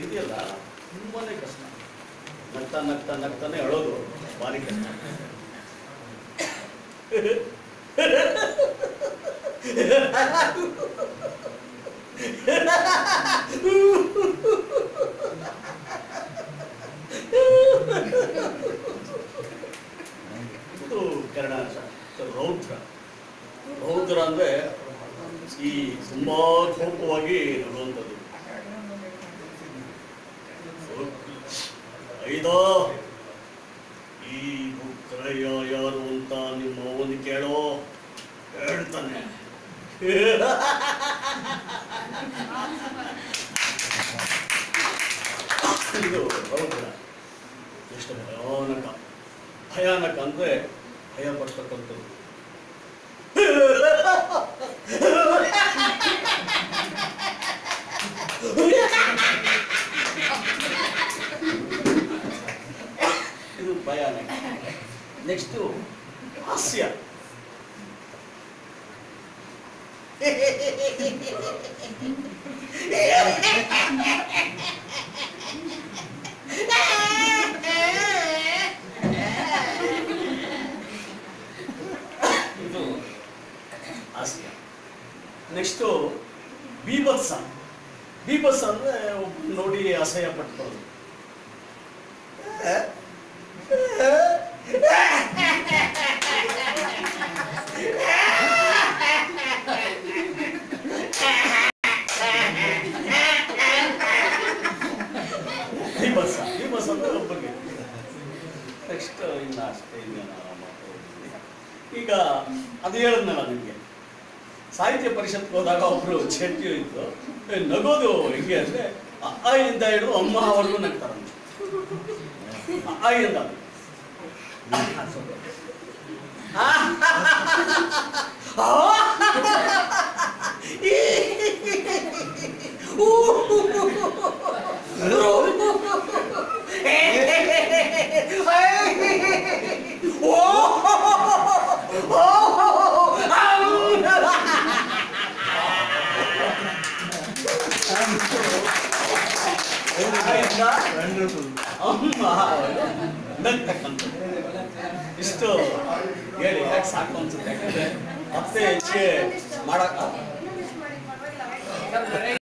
ಇದೆಯಲ್ಲ ತುಂಬಾನೇ ಕಷ್ಟ ನಗ್ತಾ ನಗ್ತಾ ನಗ್ತಾನೆ ಅಳೋದು ಭಾರಿ ಕಷ್ಟ ಇದು ಕನ್ನಡ ರೌದ್ರ ರೌದ್ರ ಅಂದ್ರೆ ಈ ತುಂಬಾ ಕೋಪವಾಗಿ ನಗುವಂಥದ್ದು ಐದಾ ಈ ಉಗ್ರಯ್ಯ ಯಾರು ಅಂತ ನಿಮ್ಮ ಅವನು ಕೇಳೋ ಹೇಳ್ತಾನೆ ಇದು ರೌದ್ರ ಎಷ್ಟು ಭಯಾನಕ ಭಯಾನಕ ಅಂದ್ರೆ ಭಯ ಪಡ್ತಕ್ಕಂಥದ್ದು ಇದು ಭಯಾನಕ ನೆಕ್ಸ್ಟು ಹಾಸ್ಯ ಇದು ಹಾಸ್ಯ ನೆಕ್ಸ್ಟು ಬೀಭತ್ಸ ಬೀಭತ್ಸ ಅಂದ್ರೆ ಒಬ್ರು ನೋಡಿ ಅಸಹ್ಯ ಪಟ್ಕೊಳ್ಳೋದು ಬೀಭತ್ಸ ಬೀಭತ್ಸ ಅಂದ್ರೆ ಒಬ್ಬರಿಗೆ ನೆಕ್ಸ್ಟ್ ಇನ್ನು ಅಷ್ಟೇ ಇನ್ನೇನು ಮಾತಾಡೋದಿಲ್ಲ. ಈಗ ಅದು ಹೇಳಿದ್ನಲ್ಲ ನಿಮಗೆ ಸಾಹಿತ್ಯ ಪರಿಷತ್ಗೆ ಹೋದಾಗ ಒಬ್ರು ಚೆಟ್ಟಿ ಇತ್ತು ಏ, ನಗೋದು ಹೆಂಗೆ ಅಂದ್ರೆ ಅ ಆ ಇಂದ ಹಿಡಿದು ಅಮ್ಮ ಅವ್ರಿಗೂ ನಗ್ತಾರಂತೆ ಅ ಆ ಇಂದ ಅಮ್ಮ ನಗ್ತಕ್ಕಂಥದ್ದು ಇಷ್ಟು ಹೇಳಿ ಯಾಕೆ ಸಾಕು ಅನ್ಸುತ್ತೆ ಯಾಕಂದ್ರೆ ಮತ್ತೆ ಹೆಚ್ಚಿಗೆ ಮಾಡಕ್ ಇನ್ನೊಂದಿಷ್ಟು ಮಾಡಿ ಪರವಾಗಿಲ್ಲ